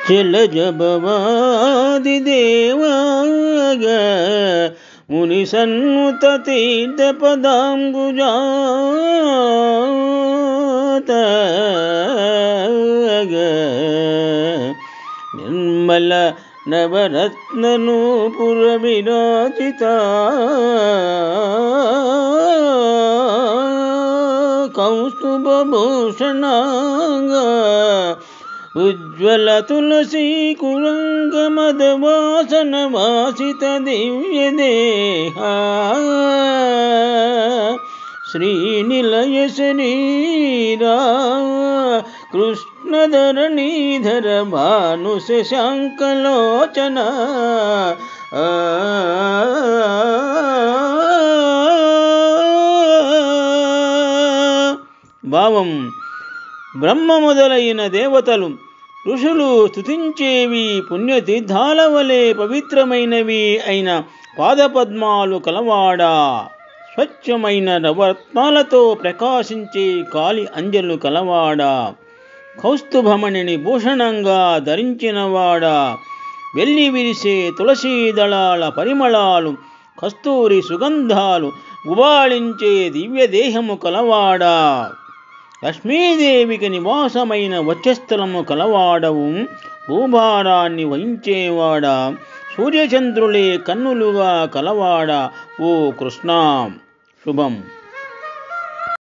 చలజభవాది దేవాగ ముని సన్నుత తీర్థ నిర్మల నవరత్నను పురవిరాజిత కౌస్తుభూషణాంగ ఉజ్వల తులసీ కురంగ మదవాసన వాసిత దివ్య దేహ శ్రీనిలయ శరీరా కృష్ణధరణీధర భాను శశాంకలోచన ఆ భావం బ్రహ్మ మొదలైన దేవతలు ఋషులు స్తుతించేవి పుణ్యతీర్థాల వలె పవిత్రమైనవి అయిన పాదపద్మాలు కలవాడా స్వచ్ఛమైన నవరత్నాలతో ప్రకాశించే కాలి అంజలు కలవాడా కౌస్తుభమణిని భూషణంగా ధరించినవాడా వెల్లి విరిసే తులసీ దళాల పరిమళాలు కస్తూరి సుగంధాలు గుబాళించే దివ్యదేహము కలవాడా లక్ష్మీదేవికి నివాసమైన వక్షస్థలము కలవాడవు భూభారాన్ని వహించేవాడా సూర్యచంద్రులే కన్నులుగా కలవాడా ఓ కృష్ణ శుభం